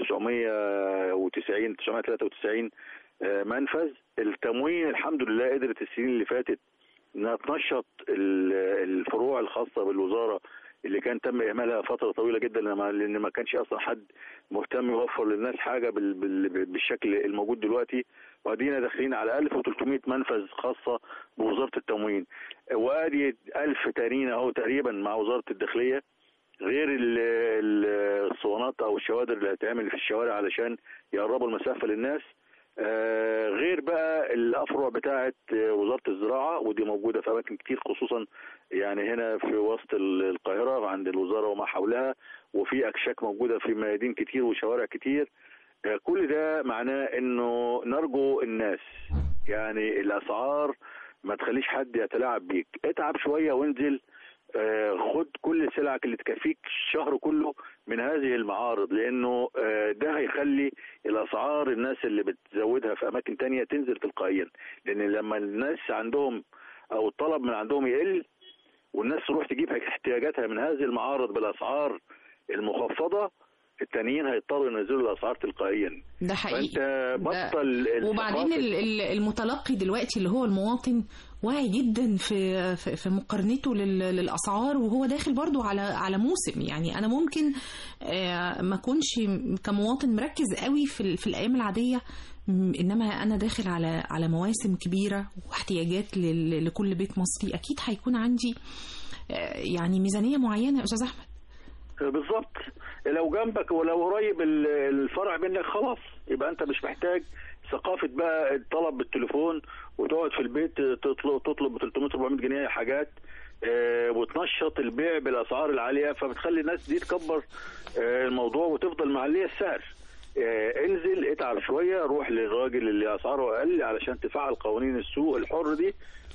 990 993 آه، منفذ التموين الحمد لله قدرت السنين اللي فاتت انها تنشط ال- الفروع الخاصه بالوزاره اللي كان تم اهمالها فتره طويله جدا لما- لان ما كانش اصلا حد مهتم يوفر للناس حاجه بال- بال- بالشكل الموجود دلوقتي وادينا داخلين على 1300 منفذ خاصه بوزاره التموين وادي 1000 تانيين اهو تقريبا مع وزاره الداخليه غير ال- ال- الصوانات او الشوادر اللي هتعمل في الشوارع علشان يقربوا المسافه للناس آه، غير بقى الافرع بتاعه آه، وزاره الزراعه ودي موجوده في اماكن كتير خصوصا يعني هنا في وسط ال- القاهره عند الوزاره وما حولها وفي اكشاك موجوده في ميادين كتير وشوارع كتير آه، كل ده معناه انه نرجو الناس يعني الاسعار ما تخليش حد يتلاعب بيك اتعب شويه وانزل آه، خد كل سلعك اللي تكفيك الشهر كله من هذه المعارض لانه آه، ده هيخلي الاسعار الناس اللي بتزودها في اماكن تانية تنزل تلقائيا لان لما الناس عندهم او الطلب من عندهم يقل والناس تروح تجيب احتياجاتها من هذه المعارض بالاسعار المخفضه التانيين هيضطروا ينزلوا الاسعار تلقائيا ده حقيقي فانت ده- بطل وبعدين الثقافة- ال- ال- المتلقي دلوقتي اللي هو المواطن واعي جدا في في في مقارنته لل- للاسعار وهو داخل برضو على على موسم يعني انا ممكن آه، ما اكونش كمواطن مركز قوي في ال- في الايام العاديه م- انما انا داخل على على مواسم كبيره واحتياجات لل- لكل بيت مصري اكيد هيكون عندي آه، يعني ميزانيه معينه يا استاذ احمد بالظبط لو جنبك ولو قريب ال- الفرع منك خلاص يبقى انت مش محتاج ثقافه بقى الطلب بالتليفون وتقعد في البيت تطلب تطلب ب 300 400 جنيه حاجات آه، وتنشط البيع بالاسعار العاليه فبتخلي الناس دي تكبر آه، الموضوع وتفضل معليه السعر آه، انزل اتعب شويه روح للراجل اللي اسعاره اقل علشان تفعل قوانين السوق الحر دي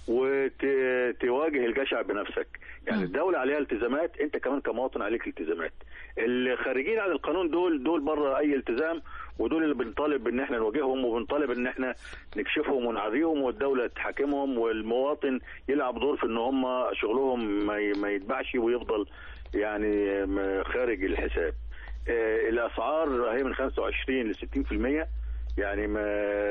وتواجه الجشع بنفسك يعني مم. الدوله عليها التزامات انت كمان كمواطن عليك التزامات الخارجين عن القانون دول دول بره اي التزام ودول اللي بنطالب ان احنا نواجههم وبنطالب ان احنا نكشفهم ونعريهم والدوله تحاكمهم والمواطن يلعب دور في ان هم شغلهم ما ي- ما يتباعش ويفضل يعني م- خارج الحساب آه، الاسعار هي من 25 ل 60% يعني ما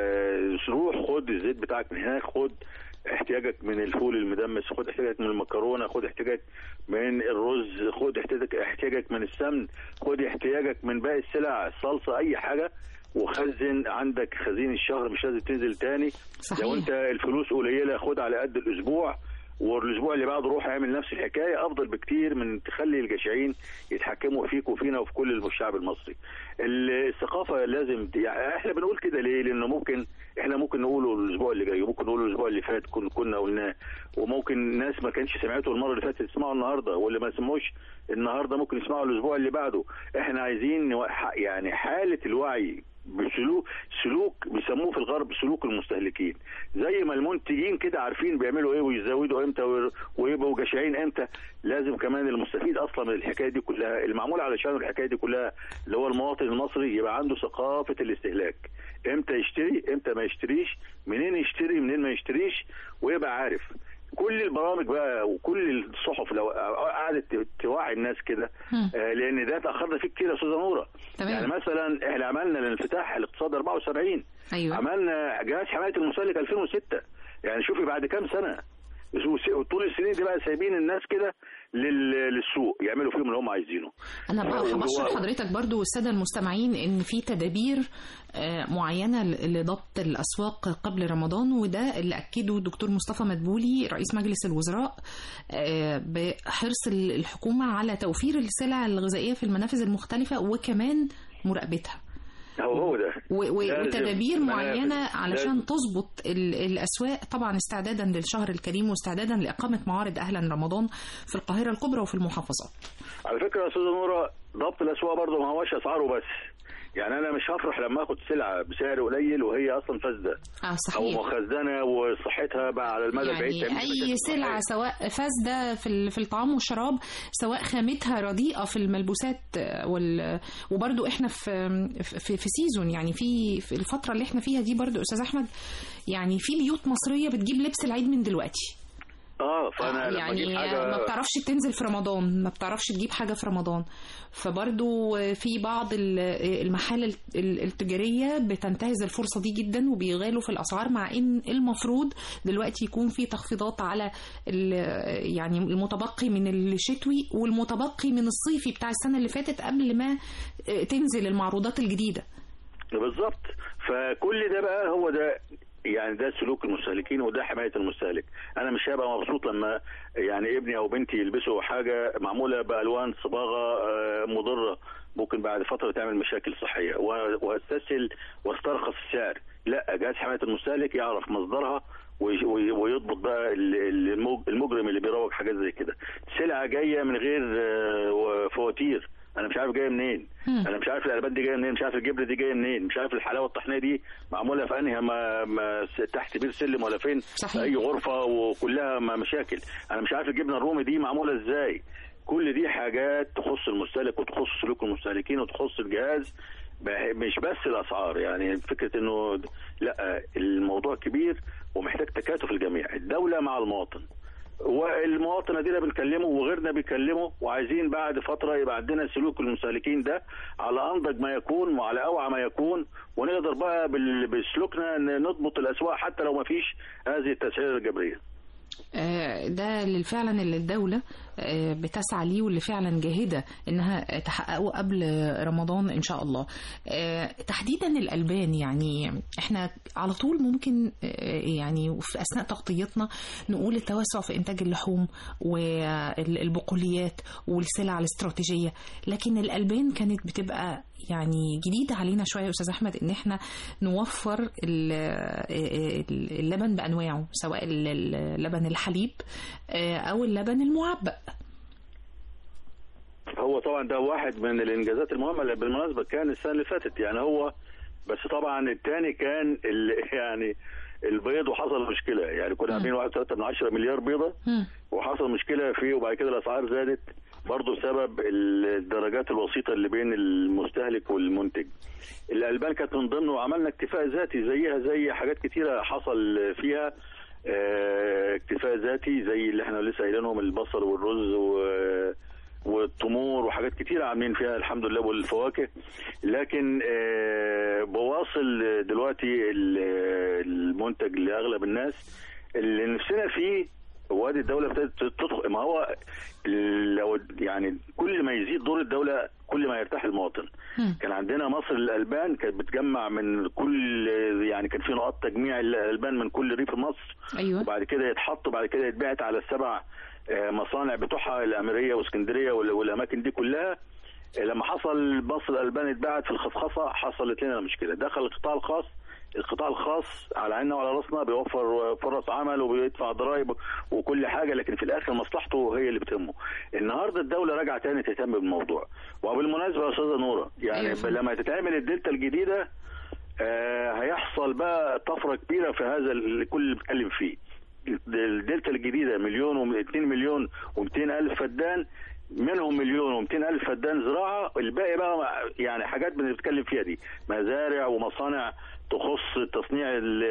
روح خد الزيت بتاعك من هناك خد احتياجك من الفول المدمس خد احتياجك من المكرونه خد احتياجك من الرز خد احتياجك احتياجك من السمن خد احتياجك من باقي السلع الصلصه اي حاجه وخزن عندك خزين الشهر مش لازم تنزل تاني صحيح. لو انت الفلوس قليله خد على قد الاسبوع والاسبوع اللي بعده روح اعمل نفس الحكايه افضل بكتير من تخلي الجشعين يتحكموا فيك وفينا وفي كل الشعب المصري. الثقافه لازم يعني احنا بنقول كده ليه؟ لانه ممكن احنا ممكن نقوله الاسبوع اللي جاي وممكن نقوله الاسبوع اللي فات كن- كنا قلناه وممكن ناس ما كانش سمعته المره اللي فاتت يسمعوا النهارده واللي ما سمعوش النهارده ممكن يسمعوا الاسبوع اللي بعده. احنا عايزين نوع- يعني حاله الوعي بسلوك سلوك بيسموه في الغرب سلوك المستهلكين زي ما المنتجين كده عارفين بيعملوا ايه ويزودوا امتى وي- ويبقوا جشعين امتى لازم كمان المستفيد اصلا من الحكايه دي كلها المعمول علشان الحكايه دي كلها اللي هو المواطن المصري يبقى عنده ثقافه الاستهلاك امتى يشتري امتى ما يشتريش منين يشتري منين ما يشتريش ويبقى عارف كل البرامج بقى وكل الصحف لو قعدت توعي الناس كده مم. آه، لان ده اتاخرنا فيه كتير يا استاذه نوره تمام. يعني مثلا احنا عملنا الانفتاح الاقتصادي 74 ايوه عملنا جهاز حمايه المستهلك 2006 يعني شوفي بعد كام سنه طول السنين دي بقى سايبين الناس كده لل- للسوق يعملوا فيهم اللي هم عايزينه انا بقى هو- بشرح هو- حضرتك برضو والساده المستمعين ان في تدابير آه، معينه ل- لضبط الاسواق قبل رمضان وده اللي اكده الدكتور مصطفى مدبولي رئيس مجلس الوزراء آه، بحرص ال- الحكومه على توفير السلع الغذائيه في المنافذ المختلفه وكمان مراقبتها هو هو ده و- و- لازم وتدابير منافذ. معينه علشان لازم. تظبط ال- الاسواق طبعا استعدادا للشهر الكريم واستعدادا لاقامه معارض اهلا رمضان في القاهره الكبرى وفي المحافظات على فكره يا استاذه نوره ضبط الاسواق برضه ما هوش اسعاره بس يعني انا مش هفرح لما اخد سلعه بسعر قليل وهي اصلا فاسده اه او صحيح وخزنه وصحتها بقى على المدى البعيد يعني تعمل اي مشاكل سلعه صحية. سواء فاسده في ال- في الطعام والشراب سواء خامتها رديئه في الملبوسات آه، وال وبرده احنا في في, في سيزون يعني في في الفتره اللي احنا فيها دي برده استاذ احمد يعني في بيوت مصريه بتجيب لبس العيد من دلوقتي اه فانا آه، لما يعني اجيب حاجه ما بتعرفش تنزل في رمضان ما بتعرفش تجيب حاجه في رمضان فبرضو في بعض ال- المحال الت- التجاريه بتنتهز الفرصه دي جدا وبيغالوا في الاسعار مع ان المفروض دلوقتي يكون في تخفيضات على ال- يعني المتبقي من الشتوي والمتبقي من الصيفي بتاع السنه اللي فاتت قبل ما تنزل المعروضات الجديده بالظبط فكل ده بقى هو ده يعني ده سلوك المستهلكين وده حمايه المستهلك انا مش هبقى مبسوط لما يعني ابني او بنتي يلبسوا حاجه معموله بالوان صباغه آه، مضره ممكن بعد فتره تعمل مشاكل صحيه و- واستسهل واسترخص السعر لا جهاز حمايه المستهلك يعرف مصدرها وي- وي- ويضبط بقى ال- ال- المج- المجرم اللي بيروج حاجات زي كده سلعه جايه من غير آه، فواتير انا مش عارف جايه منين مم. انا مش عارف الالبان دي جايه منين مش عارف الجبنه دي جايه منين مش عارف الحلاوه الطحينيه دي معموله في انهي ما ما س- تحت بير سلم ولا فين صحيح. اي غرفه وكلها ما مشاكل انا مش عارف الجبنه الرومي دي معموله ازاي كل دي حاجات تخص المستهلك وتخص سلوك المستهلكين وتخص الجهاز ب- مش بس الاسعار يعني فكره انه د- لا الموضوع كبير ومحتاج تكاتف الجميع الدوله مع المواطن والمواطن ادينا بنكلمه وغيرنا بيكلمه وعايزين بعد فتره يبقى عندنا سلوك المستهلكين ده على انضج ما يكون وعلى اوعى ما يكون ونقدر بقى بال- بسلوكنا ن- نضبط الاسواق حتى لو ما فيش هذه التسعيره الجبريه. آه، ده اللي فعلا اللي الدولة آه، بتسعى ليه واللي فعلا جاهدة انها تحققه قبل رمضان ان شاء الله آه، تحديدا الالبان يعني احنا على طول ممكن آه، يعني في اثناء تغطيتنا نقول التوسع في انتاج اللحوم والبقوليات والسلع الاستراتيجيه لكن الالبان كانت بتبقى يعني جديده علينا شويه يا استاذ احمد ان احنا نوفر ال- ال- اللبن بانواعه سواء ال- ال- لبن الحليب آه، او اللبن المعبأ هو طبعا ده واحد من الانجازات المهمه اللي بالمناسبه كان السنه اللي فاتت يعني هو بس طبعا الثاني كان ال- يعني البيض وحصل مشكله يعني كنا عاملين 1.3 من 10 مليار بيضه مم. وحصل مشكله فيه وبعد كده الاسعار زادت برضه بسبب الدرجات الوسيطه اللي بين المستهلك والمنتج. الالبان كانت من ضمنه وعملنا اكتفاء ذاتي زيها زي حاجات كتيره حصل فيها آه، اكتفاء ذاتي زي اللي احنا لسه قايلينهم البصل والرز و والتمور وحاجات كتيرة عاملين فيها الحمد لله والفواكه لكن آه، بواصل دلوقتي ال- المنتج لاغلب الناس اللي نفسنا فيه وادي الدوله ابتدت تدخل ما هو لو يعني كل ما يزيد دور الدوله كل ما يرتاح المواطن مم. كان عندنا مصر الالبان كانت بتجمع من كل يعني كان في نقاط تجميع الالبان من كل ريف مصر ايوه وبعد كده يتحط وبعد كده يتبعت على السبع آه، مصانع بتوعها الاميريه واسكندريه وال- والاماكن دي كلها آه، لما حصل مصر الالبان اتباعت في الخصخصه حصلت لنا مشكله دخل القطاع الخاص القطاع الخاص على عيننا وعلى راسنا بيوفر فرص عمل وبيدفع ضرائب وكل حاجه لكن في الاخر مصلحته هي اللي بتهمه. النهارده الدوله راجعه تاني تهتم بالموضوع. وبالمناسبه يا استاذه نوره يعني أيوة فندم. لما تتعمل الدلتا الجديده آه، هيحصل بقى طفره كبيره في هذا اللي كل اللي بنتكلم فيه. الدلتا الجديده مليون و 2 مليون و200 الف فدان منهم مليون و200 الف فدان زراعه الباقي بقى يعني حاجات بنتكلم فيها دي مزارع ومصانع تخص تصنيع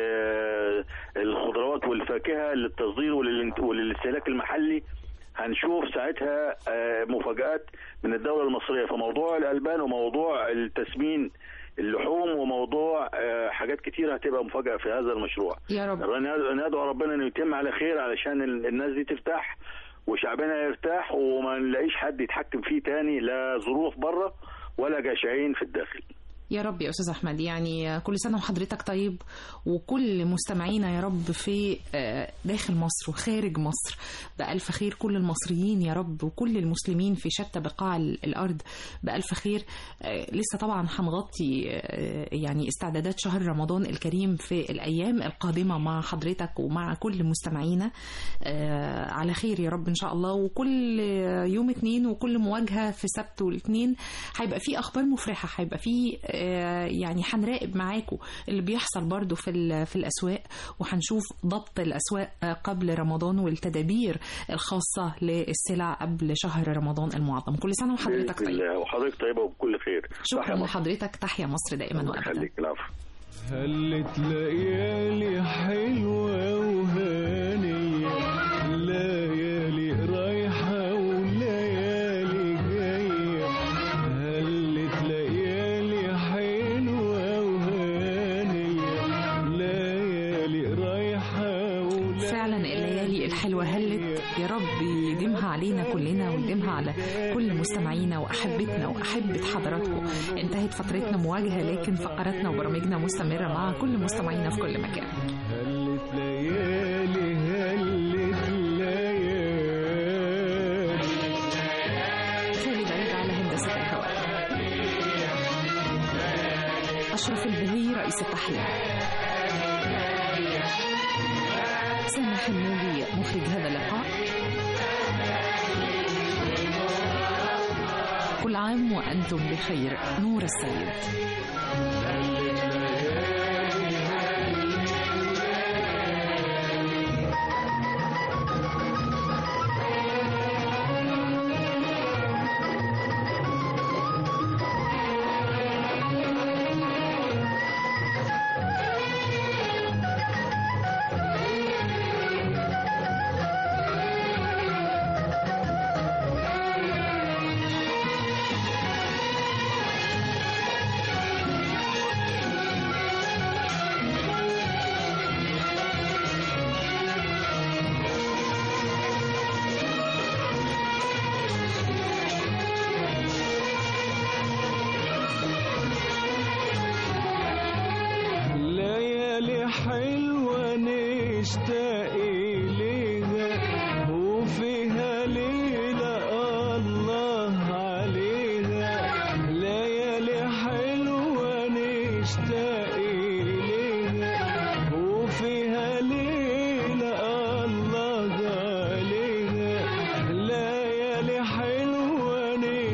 ال- الخضروات والفاكهه للتصدير وللانت- وللاستهلاك المحلي هنشوف ساعتها آه، مفاجآت من الدولة المصرية في موضوع الألبان وموضوع التسمين اللحوم وموضوع آه، حاجات كتيرة هتبقى مفاجأة في هذا المشروع يا رب ربنا- ندعو ربنا انه يتم على خير علشان ال- الناس دي ترتاح وشعبنا يرتاح وما نلاقيش حد يتحكم فيه تاني لا ظروف بره ولا جشعين في الداخل يا رب يا استاذ احمد يعني كل سنه وحضرتك طيب وكل مستمعينا يا رب في آه، داخل مصر وخارج مصر بالف خير كل المصريين يا رب وكل المسلمين في شتى بقاع ال- الارض بالف خير آه، لسه طبعا هنغطي آه، يعني استعدادات شهر رمضان الكريم في الايام القادمه مع حضرتك ومع كل مستمعينا آه، على خير يا رب ان شاء الله وكل يوم اثنين وكل مواجهه في سبت والاثنين هيبقى في اخبار مفرحه هيبقى في آه، يعني هنراقب معاكم اللي بيحصل برضو في ال- في الاسواق وهنشوف ضبط الاسواق آه، قبل رمضان والتدابير الخاصه للسلع قبل شهر رمضان المعظم كل سنه وحضرتك بإذن طيب الله وحضرتك طيبة وبكل خير شكرا تحيا مصر. لحضرتك تحيا مصر دائما الله وابدا يخليك العفو هلت ليالي حلوة وهانية ليالي رايحة وليالي جاية هلت ليالي حلوة وهانية ليالي رايحة وليالي فعلا الليالي الحلوة هلت يا رب يديمها علينا كلنا ويديمها على كل مستمعينا وأحبتنا وأحبة حضراتكم انتهت فترتنا مواجهة لكن فقراتنا وبرامجنا مستمرة مع كل مستمعينا في كل مكان هلت ليالي هلت ليالي خالد عيد على هندسة الهواء أشرف البهي رئيس التحرير سامح النوبي مخرج هذا اللقاء كل عام وأنتم بخير نور السيد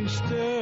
مشتاق